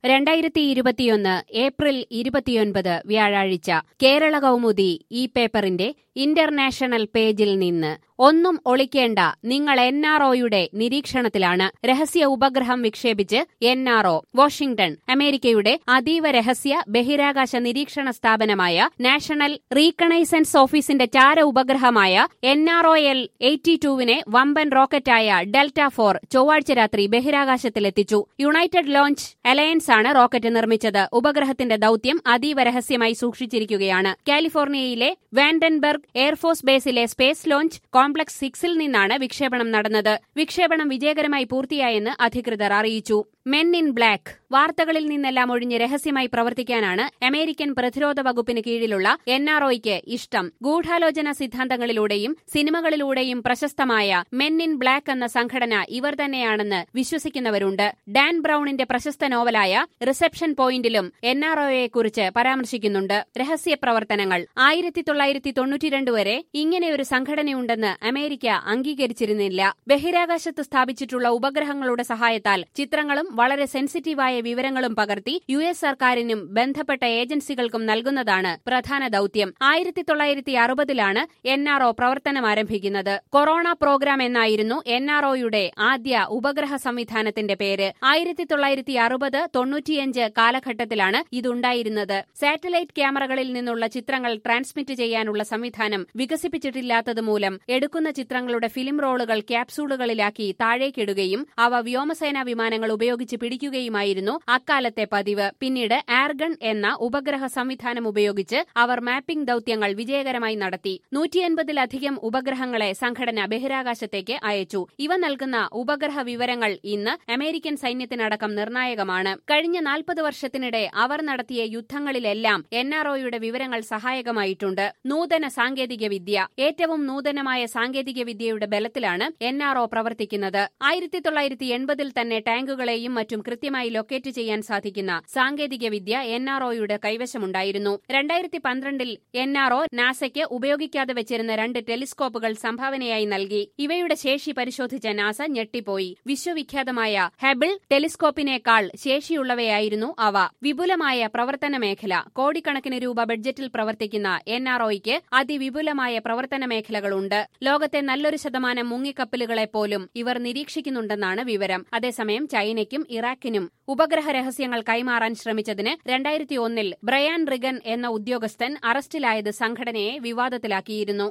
രണ്ടായിരത്തി ഇരുപത്തിയൊന്ന് ഏപ്രിൽ ഇരുപത്തിയൊൻപത് വ്യാഴാഴ്ച കേരള കൗമുദി ഈ പേപ്പറിന്റെ ഇന്റർനാഷണൽ പേജിൽ നിന്ന് ഒന്നും ഒളിക്കേണ്ട നിങ്ങൾ എൻ ആർ ഒയുടെ നിരീക്ഷണത്തിലാണ് രഹസ്യ ഉപഗ്രഹം വിക്ഷേപിച്ച് എൻ ആർ ഒ വാഷിംഗ്ടൺ അമേരിക്കയുടെ അതീവ രഹസ്യ ബഹിരാകാശ നിരീക്ഷണ സ്ഥാപനമായ നാഷണൽ റീകണൈസൻസ് ഓഫീസിന്റെ ചാര ഉപഗ്രഹമായ N R O L eighty ടുവിനെ വമ്പൻ റോക്കറ്റായ ഡെൽറ്റ ഫോർ ചൊവ്വാഴ്ച രാത്രി ബഹിരാകാശത്തിലെത്തിച്ചു യുണൈറ്റഡ് ലോഞ്ച് അലയൻസ് ആണ് റോക്കറ്റ് നിർമ്മിച്ചത് ഉപഗ്രഹത്തിന്റെ ദൌത്യം അതീവ രഹസ്യമായി സൂക്ഷിച്ചിരിക്കുകയാണ് കാലിഫോർണിയയിലെ വാൻഡൻബർഗ് എയർഫോഴ്സ് ബേസിലെ സ്പേസ് ലോഞ്ച് കോംപ്ലക്സ് സിക്സിൽ നിന്നാണ് വിക്ഷേപണം നടന്നത് വിക്ഷേപണം വിജയകരമായി പൂർത്തിയായെന്ന് അധികൃതർ അറിയിച്ചു മെൻ ഇൻ ബ്ലാക്ക് വാർത്തകളിൽ നിന്നെല്ലാം ഒഴിഞ്ഞ് രഹസ്യമായി പ്രവർത്തിക്കാനാണ് അമേരിക്കൻ പ്രതിരോധ വകുപ്പിന് കീഴിലുള്ള എൻ ആർ ഒയ്ക്ക് ഇഷ്ടം ഗൂഢാലോചന സിദ്ധാന്തങ്ങളിലൂടെയും സിനിമകളിലൂടെയും പ്രശസ്തമായ മെൻ ഇൻ ബ്ലാക്ക് എന്ന സംഘടന ഇവർ തന്നെയാണെന്ന് വിശ്വസിക്കുന്നവരുണ്ട് ഡാൻ ബ്രൌണിന്റെ പ്രശസ്ത നോവലായ റിസപ്ഷൻ പോയിന്റിലും എൻ ആർ ഒയെക്കുറിച്ച് പരാമർശിക്കുന്നുണ്ട് രഹസ്യ പ്രവർത്തനങ്ങൾ ആയിരത്തി തൊള്ളായിരത്തി തൊണ്ണൂറ്റിരണ്ട് വരെ ഇങ്ങനെയൊരു സംഘടനയുണ്ടെന്ന് അമേരിക്ക അംഗീകരിച്ചിരുന്നില്ല ബഹിരാകാശത്ത് സ്ഥാപിച്ചിട്ടുള്ള ഉപഗ്രഹങ്ങളുടെ സഹായത്താൽ ചിത്രങ്ങളും വളരെ സെൻസിറ്റീവായ വിവരങ്ങളും പകർത്തി യു എസ് സർക്കാരിനും ബന്ധപ്പെട്ട ഏജൻസികൾക്കും നൽകുന്നതാണ് പ്രധാന ദൌത്യം ആയിരത്തി തൊള്ളായിരത്തി അറുപതിലാണ് എൻ ആർ ഒ പ്രവർത്തനം ആരംഭിക്കുന്നത് കൊറോണ പ്രോഗ്രാം എന്നായിരുന്നു എൻ ആർ ഒയുടെ ആദ്യ ഉപഗ്രഹ സംവിധാനത്തിന്റെ പേര് ആയിരത്തി തൊള്ളായിരത്തി അറുപത് തൊണ്ണൂറ്റിയഞ്ച് കാലഘട്ടത്തിലാണ് ഇതുണ്ടായിരുന്നത് സാറ്റലൈറ്റ് ക്യാമറകളിൽ നിന്നുള്ള ചിത്രങ്ങൾ ട്രാൻസ്മിറ്റ് ചെയ്യാനുള്ള സംവിധാനം വികസിപ്പിച്ചിട്ടില്ലാത്തത് മൂലം എടുക്കുന്ന ചിത്രങ്ങളുടെ ഫിലിം റോളുകൾ ക്യാപ്സൂളുകളിലാക്കി താഴേക്കിടുകയും അവ വ്യോമസേനാ വിമാനങ്ങൾ ഉപയോഗിച്ച് പിടിക്കുകയുമായിരുന്നു അക്കാലത്തെ പതിവ് പിന്നീട് ആർഗൺ എന്ന ഉപഗ്രഹ സംവിധാനം ഉപയോഗിച്ച് അവർ മാപ്പിംഗ് ദൌത്യങ്ങൾ വിജയകരമായി നടത്തി നൂറ്റിയൻപതിലധികം ഉപഗ്രഹങ്ങളെ സംഘടന ബഹിരാകാശത്തേക്ക് അയച്ചു ഇവ നൽകുന്ന ഉപഗ്രഹ വിവരങ്ങൾ ഇന്ന് അമേരിക്കൻ സൈന്യത്തിനടക്കം നിർണായകമാണ് കഴിഞ്ഞ നാൽപ്പത് വർഷത്തിനിടെ അവർ നടത്തിയ യുദ്ധങ്ങളിലെല്ലാം എൻ ആർ ഒയുടെ വിവരങ്ങൾ സഹായകമായിട്ടുണ്ട് നൂതന സാങ്കേതിക വിദ്യ ഏറ്റവും നൂതനമായ സാങ്കേതിക വിദ്യയുടെ ബലത്തിലാണ് എൻ ആർ ഒ പ്രവർത്തിക്കുന്നത് ആയിരത്തി തൊള്ളായിരത്തി എൺപതിൽ തന്നെ ടാങ്കുകളെയും മറ്റും കൃത്യമായി ലൊക്കേറ്റ് ചെയ്യാൻ സാധിക്കുന്ന സാങ്കേതിക വിദ്യ എൻ ആർ ഒയുടെ കൈവശമുണ്ടായിരുന്നു രണ്ടായിരത്തി പന്ത്രണ്ടിൽ എൻ ആർ ഒ നാസയ്ക്ക് ഉപയോഗിക്കാതെ വെച്ചിരുന്ന രണ്ട് ടെലിസ്കോപ്പുകൾ സംഭാവനയായി നൽകി ഇവയുടെ ശേഷി പരിശോധിച്ച നാസ ഞെട്ടിപ്പോയി വിശ്വവിഖ്യാതമായ ഹെബിൾ ടെലിസ്കോപ്പിനേക്കാൾ ശേഷിയുള്ളവയായിരുന്നു അവ വിപുലമായ പ്രവർത്തന മേഖല കോടിക്കണക്കിന് രൂപ ബഡ്ജറ്റിൽ പ്രവർത്തിക്കുന്ന എൻ ആർ ഒയ്ക്ക് അതിവിപുലമായ പ്രവർത്തന മേഖലകളുണ്ട് ലോകത്തെ നല്ലൊരു ശതമാനം മുങ്ങിക്കപ്പലുകളെ പോലും ഇവർ നിരീക്ഷിക്കുന്നുണ്ടെന്നാണ് വിവരം അതേസമയം ചൈനയ്ക്കും ഇറാഖിനും ഉപഗ്രഹ രഹസ്യങ്ങൾ കൈമാറാൻ ശ്രമിച്ചതിന് രണ്ടായിരത്തി ഒന്നിൽ ബ്രയാൻ റിഗൻ എന്ന ഉദ്യോഗസ്ഥൻ അറസ്റ്റിലായത് സംഘടനയെ വിവാദത്തിലാക്കിയിരുന്നു